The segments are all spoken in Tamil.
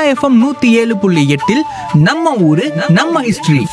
எஃப்எம் நூத்தி ஏழு புள்ளி எட்டில் நம்ம ஊரு நம்ம ஹிஸ்டரி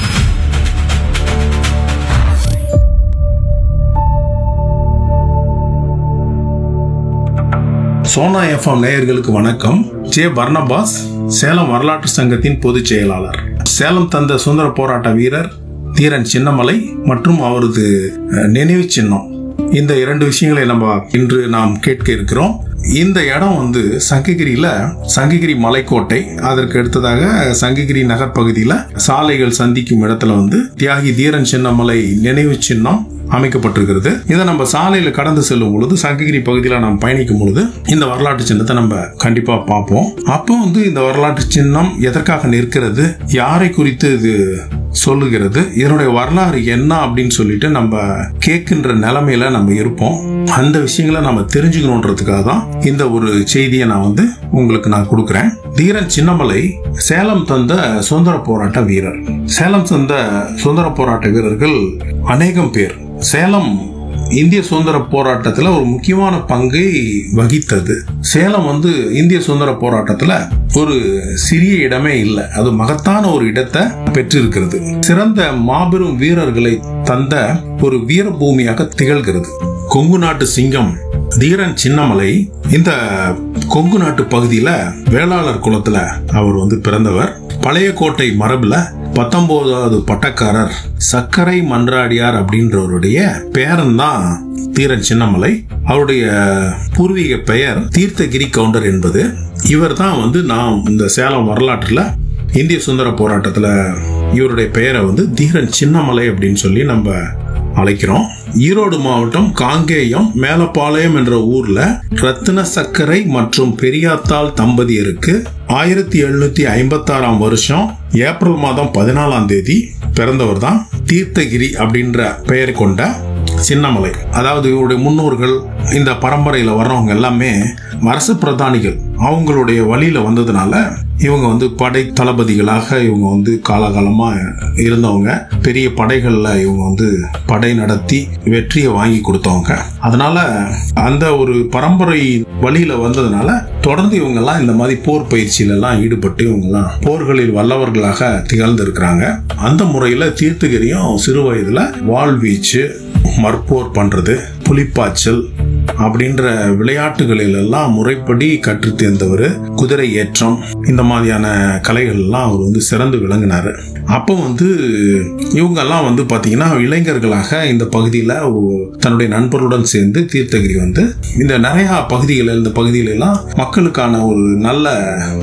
சோனா எஃப்எம் நேயர்களுக்கு வணக்கம் ஜே பர்னபாஸ் சேலம் வரலாற்று சங்கத்தின் பொதுச் செயலாளர் சேலம் தந்த சுதந்திர போராட்ட வீரர் தீரன் சின்னமலை மற்றும் அவரது அஹ், நினைவு சின்னம் இந்த இரண்டு விஷயங்களை நம்ம இன்று நாம் கேட்க இருக்கிறோம் இந்த இடம் வந்து சங்ககிரியில சங்ககிரி மலைக்கோட்டை அதற்கு அடுத்ததாக சங்ககிரி நகர் பகுதியில சாலைகள் சந்திக்கும் இடத்துல வந்து தியாகி தீரன் சின்னமலை நினைவு சின்னம் அமைக்கப்பட்டிருக்கிறது இதை நம்ம சாலையில கடந்து செல்லும் பொழுது சங்ககிரி பகுதியில் நாம் பயணிக்கும் பொழுது இந்த வரலாற்று சின்னத்தை நம்ம கண்டிப்பா பார்ப்போம் அப்போ வந்து இந்த வரலாற்று சின்னம் எதற்காக நிற்கிறது யாரை குறித்து இது சொல்லுகிறது இதனுடைய வரலாறு என்ன அப்படின்னு சொல்லிட்டு நம்ம கேட்கின்ற நிலைமையில நம்ம இருப்போம் அந்த விஷயங்களை நம்ம தெரிஞ்சுக்கணுன்றதுக்காக தான் இந்த ஒரு செய்தியை நான் வந்து உங்களுக்கு நான் கொடுக்குறேன் தீரன் சின்னமலை சேலம் தந்த சுதந்திர போராட்ட வீரர் சேலம் தந்த சுதந்திர போராட்ட வீரர்கள் அநேகம் பேர் சேலம் இந்திய சுதந்திர போராட்டத்துல ஒரு முக்கியமான பங்கை வகித்தது சேலம் வந்து இந்திய சுதந்திர போராட்டத்துல ஒரு சிறிய இடமே இல்லை அது மகத்தான ஒரு இடத்தை பெற்றிருக்கிறது சிறந்த மாபெரும் வீரர்களை தந்த ஒரு வீரபூமியாக திகழ்கிறது கொங்கு நாட்டு சிங்கம் தீரன் சின்னமலை இந்த கொங்கு நாட்டு பகுதியில வேளாளர் குலத்துல அவர் வந்து பிறந்தவர் பழைய கோட்டை மரபுல பத்தொன்பதாவது பட்டக்காரர் சக்கரை மன்றாடியார் அப்படின்றவருடைய பேரன் தான் தீரன் சின்னமலை அவருடைய பூர்வீக பெயர் தீர்த்தகிரி கவுண்டர் என்பது இவர் தான் வந்து நாம் இந்த சேலம் வரலாற்றுல இந்திய சுதந்திர போராட்டத்துல இவருடைய பெயரை வந்து தீரன் சின்னமலை அப்படின்னு சொல்லி நம்ம அழைக்கிறோம் ஈரோடு மாவட்டம் காங்கேயம் மேலப்பாளையம் என்ற ஊர்ல ரத்தின சக்கரை மற்றும் பெரியாத்தாள் தம்பதியருக்கு ஆயிரத்தி எழுநூத்தி ஐம்பத்தி ஆறாம் வருஷம் ஏப்ரல் மாதம் பதினாலாம் தேதி பிறந்தவர் தான் தீர்த்தகிரி அப்படின்ற பெயர் கொண்ட சின்னமலை அதாவது இவருடைய முன்னோர்கள் இந்த பரம்பரையில வர்றவங்க எல்லாமே அரசு பிரதானிகள் அவங்களுடைய வழியில வந்ததுனால இவங்க வந்து படை தளபதிகளாக இவங்க வந்து காலகாலமா இருந்தவங்க பெரிய படைகள்ல இவங்க வந்து படை நடத்தி வெற்றியை வாங்கி கொடுத்தவங்க அதனால அந்த ஒரு பரம்பரை வழியில வந்ததுனால தொடர்ந்து இவங்க எல்லாம் இந்த மாதிரி போர் பயிற்சியில எல்லாம் ஈடுபட்டு இவங்க எல்லாம் போர்களில் வல்லவர்களாக திகழ்ந்து இருக்கிறாங்க அந்த முறையில தீர்த்தகிரியும் சிறு வயதுல வாழ்வீச்சு மற்போர் பண்றது புலிப்பாய்ச்சல் அப்படின்ற விளையாட்டுகளில் எல்லாம் முறைப்படி கற்று தேர்ந்தவர் குதிரை ஏற்றம் இந்த மாதிரியான கலைகள் எல்லாம் அவர் வந்து சிறந்து விளங்கினாரு அப்போ வந்து இவங்க எல்லாம் வந்து பாத்தீங்கன்னா இளைஞர்களாக இந்த பகுதியில் தன்னுடைய நண்பர்களுடன் சேர்ந்து தீர்த்தகிரி வந்து இந்த நிறைய பகுதிகளில் இந்த பகுதியில எல்லாம் மக்களுக்கான ஒரு நல்ல